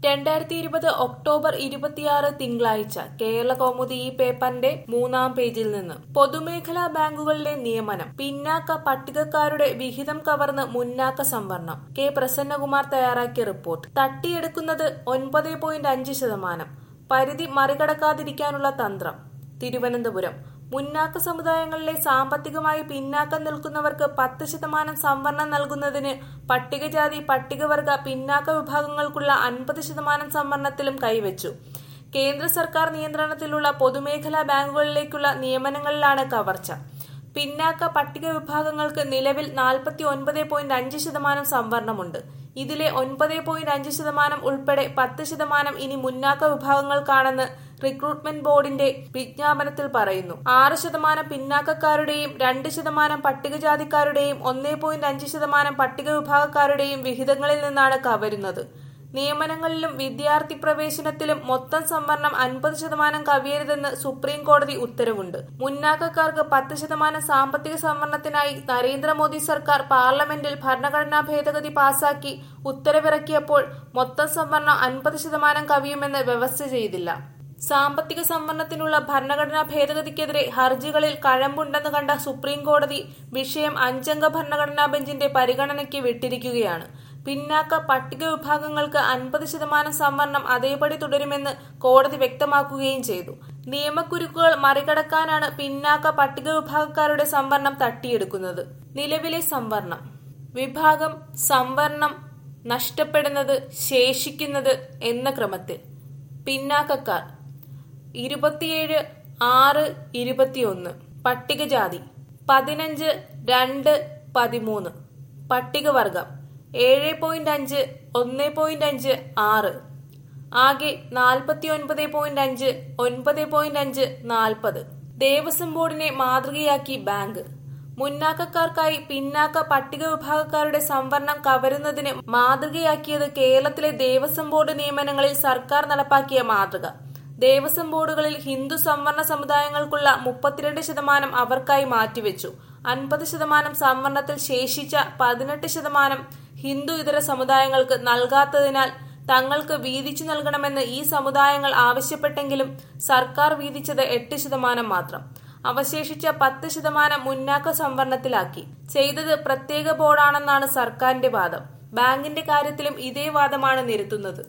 രണ്ടായിരത്തി ഇരുപത് ഒക്ടോബർ ഇരുപത്തിയാറ് തിങ്കളാഴ്ച കേരള കൗമുദി ഈ പേപ്പറിന്റെ മൂന്നാം പേജിൽ നിന്ന് പൊതുമേഖലാ ബാങ്കുകളിലെ നിയമനം പിന്നാക്ക പട്ടികക്കാരുടെ വിഹിതം കവർന്ന് മുന്നാക്ക സംവരണം കെ പ്രസന്നകുമാർ തയ്യാറാക്കിയ റിപ്പോർട്ട് തട്ടിയെടുക്കുന്നത് ഒൻപത് പോയിന്റ് അഞ്ച് ശതമാനം പരിധി മറികടക്കാതിരിക്കാനുള്ള തന്ത്രം തിരുവനന്തപുരം മുന്നാക്ക സമുദായങ്ങളിലെ സാമ്പത്തികമായി പിന്നാക്കം നിൽക്കുന്നവർക്ക് പത്ത് ശതമാനം സംവരണം നൽകുന്നതിന് പട്ടികജാതി പട്ടികവർഗ പിന്നാക്ക വിഭാഗങ്ങൾക്കുള്ള അൻപത് ശതമാനം സംവരണത്തിലും കൈവച്ചു കേന്ദ്ര സർക്കാർ നിയന്ത്രണത്തിലുള്ള പൊതുമേഖലാ ബാങ്കുകളിലേക്കുള്ള നിയമനങ്ങളിലാണ് കവർച്ച പിന്നാക്ക പട്ടിക വിഭാഗങ്ങൾക്ക് നിലവിൽ നാൽപ്പത്തി ഒൻപത് പോയിന്റ് അഞ്ച് ശതമാനം സംവരണമുണ്ട് ഇതിലെ ഒൻപത് പോയിന്റ് അഞ്ച് ശതമാനം ഉൾപ്പെടെ പത്ത് ശതമാനം ഇനി മുന്നാക്ക വിഭാഗങ്ങൾക്കാണെന്ന് റിക്രൂട്ട്മെന്റ് ബോർഡിന്റെ വിജ്ഞാപനത്തിൽ പറയുന്നു ആറ് ശതമാനം പിന്നാക്കക്കാരുടെയും രണ്ട് ശതമാനം പട്ടികജാതിക്കാരുടെയും ഒന്നേ പോയിന്റ് അഞ്ച് ശതമാനം പട്ടിക വിഭാഗക്കാരുടെയും വിഹിതങ്ങളിൽ നിന്നാണ് കവരുന്നത് നിയമനങ്ങളിലും വിദ്യാർത്ഥി പ്രവേശനത്തിലും മൊത്തം സംവരണം അൻപത് ശതമാനം കവിയരുതെന്ന് സുപ്രീം കോടതി ഉത്തരവുണ്ട് മുന്നാക്കക്കാർക്ക് പത്ത് ശതമാനം സാമ്പത്തിക സംവരണത്തിനായി നരേന്ദ്രമോദി സർക്കാർ പാർലമെന്റിൽ ഭരണഘടനാ ഭേദഗതി പാസാക്കി ഉത്തരവിറക്കിയപ്പോൾ മൊത്തം സംവരണം അൻപത് ശതമാനം കവിയുമെന്ന് വ്യവസ്ഥ ചെയ്തില്ല സാമ്പത്തിക സംവരണത്തിനുള്ള ഭരണഘടനാ ഭേദഗതിക്കെതിരെ ഹർജികളിൽ കഴമ്പുണ്ടെന്ന് കണ്ട സുപ്രീം കോടതി വിഷയം അഞ്ചംഗ ഭരണഘടനാ ബെഞ്ചിന്റെ പരിഗണനയ്ക്ക് വിട്ടിരിക്കുകയാണ് പിന്നാക്ക പട്ടിക വിഭാഗങ്ങൾക്ക് അൻപത് ശതമാനം സംവരണം അതേപടി തുടരുമെന്ന് കോടതി വ്യക്തമാക്കുകയും ചെയ്തു നിയമക്കുരുക്കുകൾ മറികടക്കാനാണ് പിന്നാക്ക പട്ടിക വിഭാഗക്കാരുടെ സംവരണം തട്ടിയെടുക്കുന്നത് നിലവിലെ സംവരണം വിഭാഗം സംവരണം നഷ്ടപ്പെടുന്നത് ശേഷിക്കുന്നത് എന്ന ക്രമത്തിൽ പിന്നാക്കക്കാർ ഇരുപത്തിയേഴ് ആറ് ഇരുപത്തിയൊന്ന് പട്ടികജാതി പതിനഞ്ച് രണ്ട് പതിമൂന്ന് പട്ടികവർഗം ഏഴ് പോയിന്റ് അഞ്ച് ഒന്ന് പോയിന്റ് അഞ്ച് ആറ് ആകെ നാൽപ്പത്തി ഒൻപത് പോയിന്റ് അഞ്ച് ഒൻപത് പോയിന്റ് അഞ്ച് നാൽപ്പത് ദേവസ്വം ബോർഡിനെ മാതൃകയാക്കി ബാങ്ക് മുന്നാക്കക്കാർക്കായി പിന്നാക്ക പട്ടിക വിഭാഗക്കാരുടെ സംവരണം കവരുന്നതിന് മാതൃകയാക്കിയത് കേരളത്തിലെ ദേവസ്വം ബോർഡ് നിയമനങ്ങളിൽ സർക്കാർ നടപ്പാക്കിയ മാതൃക ദേവസ്വം ബോർഡുകളിൽ ഹിന്ദു സംവരണ സമുദായങ്ങൾക്കുള്ള മുപ്പത്തിരണ്ട് ശതമാനം അവർക്കായി മാറ്റിവെച്ചു അൻപത് ശതമാനം സംവരണത്തിൽ ശേഷിച്ച പതിനെട്ട് ശതമാനം ഹിന്ദു ഇതര സമുദായങ്ങൾക്ക് നൽകാത്തതിനാൽ തങ്ങൾക്ക് വീതിച്ചു നൽകണമെന്ന് ഈ സമുദായങ്ങൾ ആവശ്യപ്പെട്ടെങ്കിലും സർക്കാർ വീതിച്ചത് എട്ട് ശതമാനം മാത്രം അവശേഷിച്ച പത്ത് ശതമാനം മുന്നാക്ക സംവരണത്തിലാക്കി ചെയ്തത് പ്രത്യേക ബോർഡാണെന്നാണ് സർക്കാരിന്റെ വാദം ബാങ്കിന്റെ കാര്യത്തിലും ഇതേ വാദമാണ് നിരത്തുന്നത്